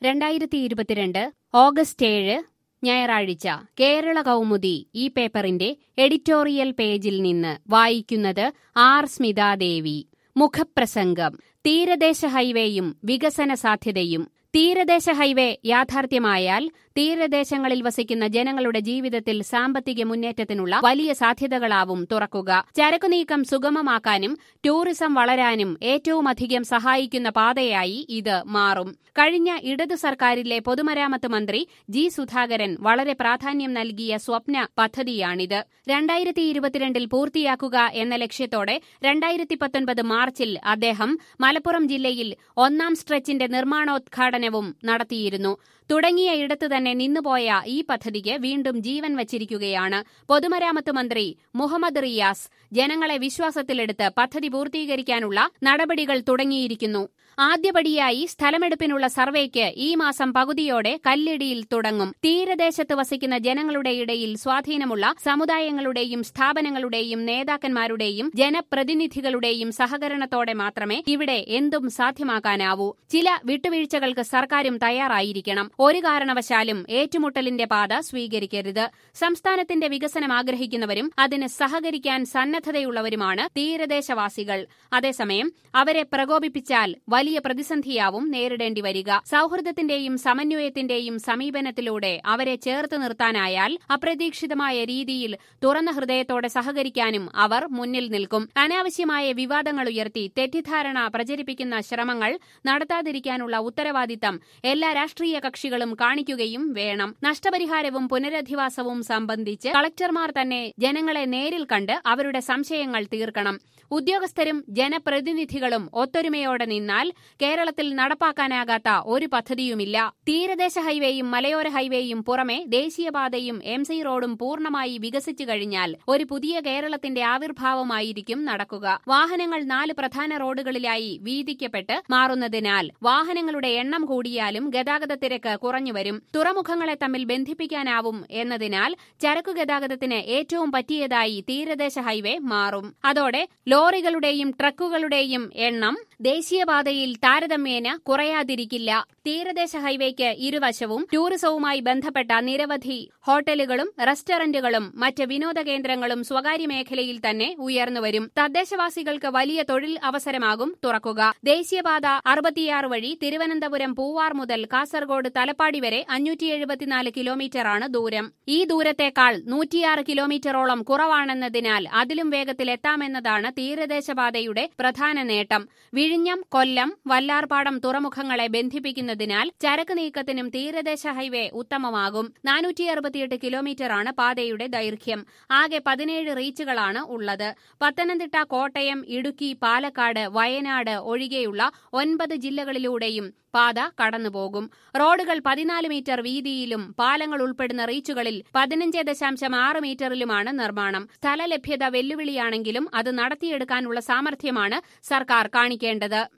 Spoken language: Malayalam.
രണ്ടായിരത്തി ഇരുപത്തിരണ്ട് ഓഗസ്റ്റ് ഏഴ് ഞായറാഴ്ച കേരള കൗമുദി ഈ പേപ്പറിന്റെ എഡിറ്റോറിയൽ പേജിൽ നിന്ന് വായിക്കുന്നത് ആർ സ്മിതാദേവി മുഖപ്രസംഗം തീരദേശ ഹൈവേയും വികസന സാധ്യതയും തീരദേശ ഹൈവേ യാഥാർത്ഥ്യമായാൽ തീരദേശങ്ങളിൽ വസിക്കുന്ന ജനങ്ങളുടെ ജീവിതത്തിൽ സാമ്പത്തിക മുന്നേറ്റത്തിനുള്ള വലിയ സാധ്യതകളാവും തുറക്കുക ചരക്കു നീക്കം സുഗമമാക്കാനും ടൂറിസം വളരാനും ഏറ്റവുമധികം സഹായിക്കുന്ന പാതയായി ഇത് മാറും കഴിഞ്ഞ ഇടതു സർക്കാരിലെ പൊതുമരാമത്ത് മന്ത്രി ജി സുധാകരൻ വളരെ പ്രാധാന്യം നൽകിയ സ്വപ്ന പദ്ധതിയാണിത് രണ്ടായിരത്തി ഇരുപത്തിരണ്ടിൽ പൂർത്തിയാക്കുക എന്ന ലക്ഷ്യത്തോടെ രണ്ടായിരത്തി പത്തൊൻപത് മാർച്ചിൽ അദ്ദേഹം മലപ്പുറം ജില്ലയിൽ ഒന്നാം സ്ട്രെച്ചിന്റെ നിർമ്മാണോദ്ഘാടനവും നടത്തിയിരുന്നു തുടങ്ങിയ ഇടത്ത് തന്നെ നിന്നുപോയ ഈ പദ്ധതിക്ക് വീണ്ടും ജീവൻ വച്ചിരിക്കുകയാണ് പൊതുമരാമത്ത് മന്ത്രി മുഹമ്മദ് റിയാസ് ജനങ്ങളെ വിശ്വാസത്തിലെടുത്ത് പദ്ധതി പൂർത്തീകരിക്കാനുള്ള നടപടികൾ തുടങ്ങിയിരിക്കുന്നു ആദ്യപടിയായി സ്ഥലമെടുപ്പിനുള്ള സർവേക്ക് ഈ മാസം പകുതിയോടെ കല്ലിടിയിൽ തുടങ്ങും തീരദേശത്ത് വസിക്കുന്ന ജനങ്ങളുടെ ഇടയിൽ സ്വാധീനമുള്ള സമുദായങ്ങളുടെയും സ്ഥാപനങ്ങളുടെയും നേതാക്കന്മാരുടെയും ജനപ്രതിനിധികളുടെയും സഹകരണത്തോടെ മാത്രമേ ഇവിടെ എന്തും സാധ്യമാക്കാനാവൂ ചില വിട്ടുവീഴ്ചകൾക്ക് സർക്കാരും തയ്യാറായിരിക്കണം ഒരു കാരണവശാലും ഏറ്റുമുട്ടലിന്റെ പാത സ്വീകരിക്കരുത് സംസ്ഥാനത്തിന്റെ വികസനം ആഗ്രഹിക്കുന്നവരും അതിന് സഹകരിക്കാൻ സന്നദ്ധതയുള്ളവരുമാണ് തീരദേശവാസികൾ അതേസമയം അവരെ പ്രകോപിപ്പിച്ചാൽ വലിയ പ്രതിസന്ധിയാവും നേരിടേണ്ടി വരിക സൌഹൃദത്തിന്റെയും സമന്വയത്തിന്റെയും സമീപനത്തിലൂടെ അവരെ ചേർത്ത് നിർത്താനായാൽ അപ്രതീക്ഷിതമായ രീതിയിൽ തുറന്ന ഹൃദയത്തോടെ സഹകരിക്കാനും അവർ മുന്നിൽ നിൽക്കും അനാവശ്യമായ വിവാദങ്ങൾ ഉയർത്തി തെറ്റിദ്ധാരണ പ്രചരിപ്പിക്കുന്ന ശ്രമങ്ങൾ നടത്താതിരിക്കാനുള്ള ഉത്തരവാദിത്തം എല്ലാ രാഷ്ട്രീയ കക്ഷികളും കാണിക്കുകയും വേണം നഷ്ടപരിഹാരവും പുനരധിവാസവും സംബന്ധിച്ച് കളക്ടർമാർ തന്നെ ജനങ്ങളെ നേരിൽ കണ്ട് അവരുടെ സംശയങ്ങൾ തീർക്കണം ഉദ്യോഗസ്ഥരും ജനപ്രതിനിധികളും ഒത്തൊരുമയോടെ നിന്നാൽ കേരളത്തിൽ നടപ്പാക്കാനാകാത്ത ഒരു പദ്ധതിയുമില്ല തീരദേശ ഹൈവേയും മലയോര ഹൈവേയും പുറമെ ദേശീയപാതയും എം സി റോഡും പൂർണ്ണമായി വികസിച്ചു കഴിഞ്ഞാൽ ഒരു പുതിയ കേരളത്തിന്റെ ആവിർഭാവമായിരിക്കും നടക്കുക വാഹനങ്ങൾ നാല് പ്രധാന റോഡുകളിലായി വീതിക്കപ്പെട്ട് മാറുന്നതിനാൽ വാഹനങ്ങളുടെ എണ്ണം കൂടിയാലും ഗതാഗത തിരക്ക് കുറഞ്ഞുവരും തുറമുഖങ്ങളെ തമ്മിൽ ബന്ധിപ്പിക്കാനാവും എന്നതിനാൽ ചരക്കു ഗതാഗതത്തിന് ഏറ്റവും പറ്റിയതായി തീരദേശ ഹൈവേ മാറും അതോടെ ലോറികളുടെയും ട്രക്കുകളുടെയും എണ്ണം ദേശീയപാതയിൽ താരതമ്യേന കുറയാതിരിക്കില്ല തീരദേശ ഹൈവേക്ക് ഇരുവശവും ടൂറിസവുമായി ബന്ധപ്പെട്ട നിരവധി ഹോട്ടലുകളും റെസ്റ്റോറന്റുകളും മറ്റ് വിനോദ കേന്ദ്രങ്ങളും സ്വകാര്യ മേഖലയിൽ തന്നെ ഉയർന്നുവരും തദ്ദേശവാസികൾക്ക് വലിയ തൊഴിൽ അവസരമാകും തുറക്കുക ദേശീയപാത അറുപത്തിയാറ് വഴി തിരുവനന്തപുരം പൂവാർ മുതൽ കാസർഗോഡ് തലപ്പാടി വരെ അഞ്ഞൂറ്റി എഴുപത്തിനാല് കിലോമീറ്ററാണ് ദൂരം ഈ ദൂരത്തേക്കാൾ നൂറ്റിയാറ് കിലോമീറ്ററോളം കുറവാണെന്നതിനാൽ അതിലും വേഗത്തിൽ എത്താമെന്നതാണ് തീരദേശപാതയുടെ പ്രധാന നേട്ടം വിഴിഞ്ഞം കൊല്ലം വല്ലാർപാടം തുറമുഖങ്ങളെ ബന്ധിപ്പിക്കുന്നതിനാൽ ചരക്ക് നീക്കത്തിനും തീരദേശ ഹൈവേ ഉത്തമമാകും നാനൂറ്റി അറുപത്തിയെട്ട് കിലോമീറ്ററാണ് പാതയുടെ ദൈർഘ്യം ആകെ പതിനേഴ് റീച്ചുകളാണ് ഉള്ളത് പത്തനംതിട്ട കോട്ടയം ഇടുക്കി പാലക്കാട് വയനാട് ഒഴികെയുള്ള ഒൻപത് ജില്ലകളിലൂടെയും പാത കടന്നുപോകും റോഡുകൾ പതിനാല് മീറ്റർ വീതിയിലും പാലങ്ങൾ ഉൾപ്പെടുന്ന റീച്ചുകളിൽ പതിനഞ്ച് ദശാംശം ആറ് മീറ്ററിലുമാണ് നിർമ്മാണം സ്ഥലലഭ്യത വെല്ലുവിളിയാണെങ്കിലും അത് നടത്തിയെടുക്കാനുള്ള സാമർഥ്യമാണ് സർക്കാർ കാണിക്കേണ്ടത്